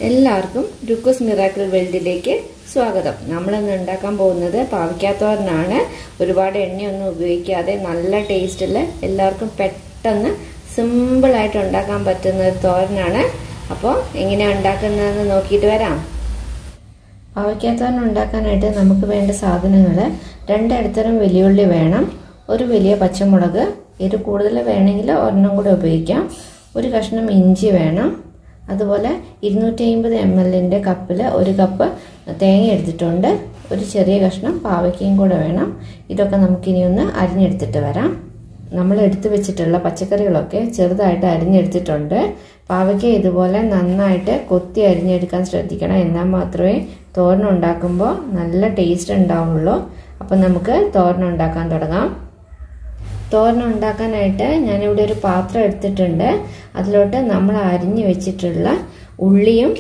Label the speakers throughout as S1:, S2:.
S1: എല്ലാവർക്കും രുക്കോസ് മിറാക്കിൾ വേൾഡിലേക്ക് സ്വാഗതം നമ്മളിന്ന് ഉണ്ടാക്കാൻ പോകുന്നത് പാവയ്ക്കാത്തോരനാണ് ഒരുപാട് എണ്ണയൊന്നും ഉപയോഗിക്കാതെ നല്ല ടേസ്റ്റിൽ എല്ലാവർക്കും പെട്ടെന്ന് സിമ്പിളായിട്ട് ഉണ്ടാക്കാൻ പറ്റുന്ന ഒരു തോരനാണ് അപ്പോൾ എങ്ങനെയാണ് ഉണ്ടാക്കുന്നതെന്ന് നോക്കിയിട്ട് വരാം പാവയ്ക്കാത്തോരൻ ഉണ്ടാക്കാനായിട്ട് നമുക്ക് വേണ്ട സാധനങ്ങൾ രണ്ടിടത്തരം വലിയുള്ളി വേണം ഒരു വലിയ പച്ചമുളക് ഇത് കൂടുതൽ വേണമെങ്കിൽ ഒരെണ്ണം കൂടെ ഉപയോഗിക്കാം ഒരു കഷ്ണം ഇഞ്ചി വേണം അതുപോലെ ഇരുന്നൂറ്റി അമ്പത് എം എല്ലിൻ്റെ കപ്പിൽ ഒരു കപ്പ് തേങ്ങ എടുത്തിട്ടുണ്ട് ഒരു ചെറിയ കഷ്ണം പാവയ്ക്കയും കൂടെ വേണം ഇതൊക്കെ നമുക്കിനി ഒന്ന് അരിഞ്ഞെടുത്തിട്ട് വരാം നമ്മൾ എടുത്തു വെച്ചിട്ടുള്ള പച്ചക്കറികളൊക്കെ ചെറുതായിട്ട് അരിഞ്ഞെടുത്തിട്ടുണ്ട് പാവയ്ക്ക ഇതുപോലെ നന്നായിട്ട് കൊത്തി അരിഞ്ഞെടുക്കാൻ ശ്രദ്ധിക്കണം എന്നാൽ മാത്രമേ തോരൻ ഉണ്ടാക്കുമ്പോൾ നല്ല ടേസ്റ്റ് ഉണ്ടാവുള്ളൂ അപ്പം നമുക്ക് തോരൻ ഉണ്ടാക്കാൻ തുടങ്ങാം തോരൻ ഉണ്ടാക്കാനായിട്ട് ഞാനിവിടെ ഒരു പാത്രം എടുത്തിട്ടുണ്ട് അതിലോട്ട് നമ്മൾ അരിഞ്ഞു വെച്ചിട്ടുള്ള ഉള്ളിയും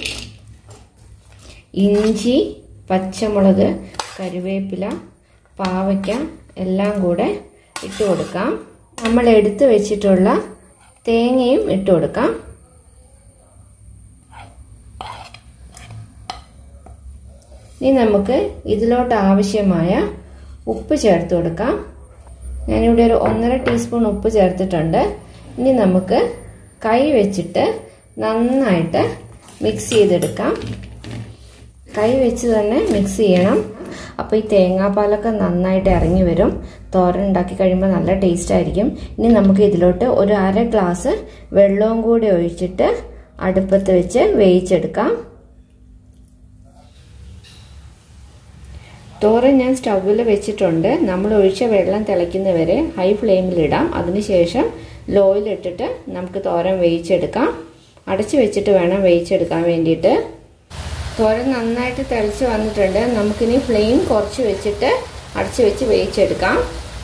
S1: ഇഞ്ചി പച്ചമുളക് കരുവേപ്പില പാവയ്ക്ക എല്ലാം കൂടെ ഇട്ട് കൊടുക്കാം നമ്മൾ എടുത്തു വെച്ചിട്ടുള്ള തേങ്ങയും ഇട്ട് കൊടുക്കാം ഇനി നമുക്ക് ഇതിലോട്ട് ആവശ്യമായ ഉപ്പ് ചേർത്ത് കൊടുക്കാം ഞാനിവിടെ ഒരു ഒന്നര ടീസ്പൂൺ ഉപ്പ് ചേർത്തിട്ടുണ്ട് ഇനി നമുക്ക് കൈ വെച്ചിട്ട് നന്നായിട്ട് മിക്സ് ചെയ്തെടുക്കാം കൈ വെച്ച് തന്നെ മിക്സ് ചെയ്യണം അപ്പോൾ ഈ തേങ്ങാപ്പാലൊക്കെ നന്നായിട്ട് ഇറങ്ങി വരും തോരൻ ഉണ്ടാക്കി കഴിയുമ്പോൾ നല്ല ടേസ്റ്റ് ആയിരിക്കും ഇനി നമുക്ക് ഇതിലോട്ട് ഒരു അര ഗ്ലാസ് വെള്ളവും കൂടി ഒഴിച്ചിട്ട് അടുപ്പത്ത് വെച്ച് വേവിച്ചെടുക്കാം തോരൻ ഞാൻ സ്റ്റൗവിൽ വെച്ചിട്ടുണ്ട് നമ്മൾ ഒഴിച്ച വെള്ളം തിളയ്ക്കുന്നവരെ ഹൈ ഫ്ലെയിമിലിടാം അതിനുശേഷം ലോയിലിട്ടിട്ട് നമുക്ക് തോരൻ വേവിച്ചെടുക്കാം അടച്ചു വെച്ചിട്ട് വേണം വേവിച്ചെടുക്കാൻ വേണ്ടിയിട്ട് തോരൻ നന്നായിട്ട് തിളച്ച് വന്നിട്ടുണ്ട് നമുക്കിനി ഫ്ലെയിം കുറച്ച് വെച്ചിട്ട് അടച്ചു വെച്ച് വേവിച്ചെടുക്കാം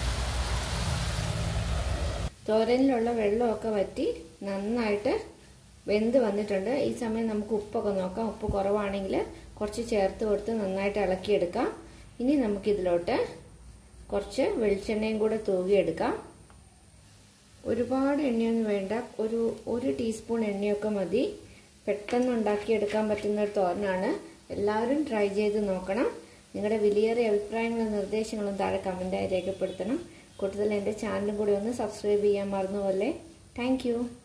S1: തോരനിലുള്ള വെള്ളമൊക്കെ വറ്റി നന്നായിട്ട് വെന്ത് വന്നിട്ടുണ്ട് ഈ സമയം നമുക്ക് ഉപ്പൊക്കെ നോക്കാം ഉപ്പ് കുറവാണെങ്കിൽ കുറച്ച് ചേർത്ത് കൊടുത്ത് നന്നായിട്ട് ഇളക്കിയെടുക്കാം ഇനി നമുക്കിതിലോട്ട് കുറച്ച് വെളിച്ചെണ്ണയും കൂടെ തൂകിയെടുക്കാം ഒരുപാട് എണ്ണയൊന്നും വേണ്ട ഒരു ഒരു ടീസ്പൂൺ എണ്ണയൊക്കെ മതി പെട്ടെന്ന് ഉണ്ടാക്കിയെടുക്കാൻ പറ്റുന്ന ഒരു തോരനാണ് എല്ലാവരും ട്രൈ ചെയ്ത് നോക്കണം നിങ്ങളുടെ വിലയേറിയ അഭിപ്രായങ്ങളും നിർദ്ദേശങ്ങളും താഴെ കമൻറ്റായി രേഖപ്പെടുത്തണം കൂടുതൽ എൻ്റെ ചാനലും കൂടി ഒന്ന് സബ്സ്ക്രൈബ് ചെയ്യാൻ മറന്നുപോലെ താങ്ക്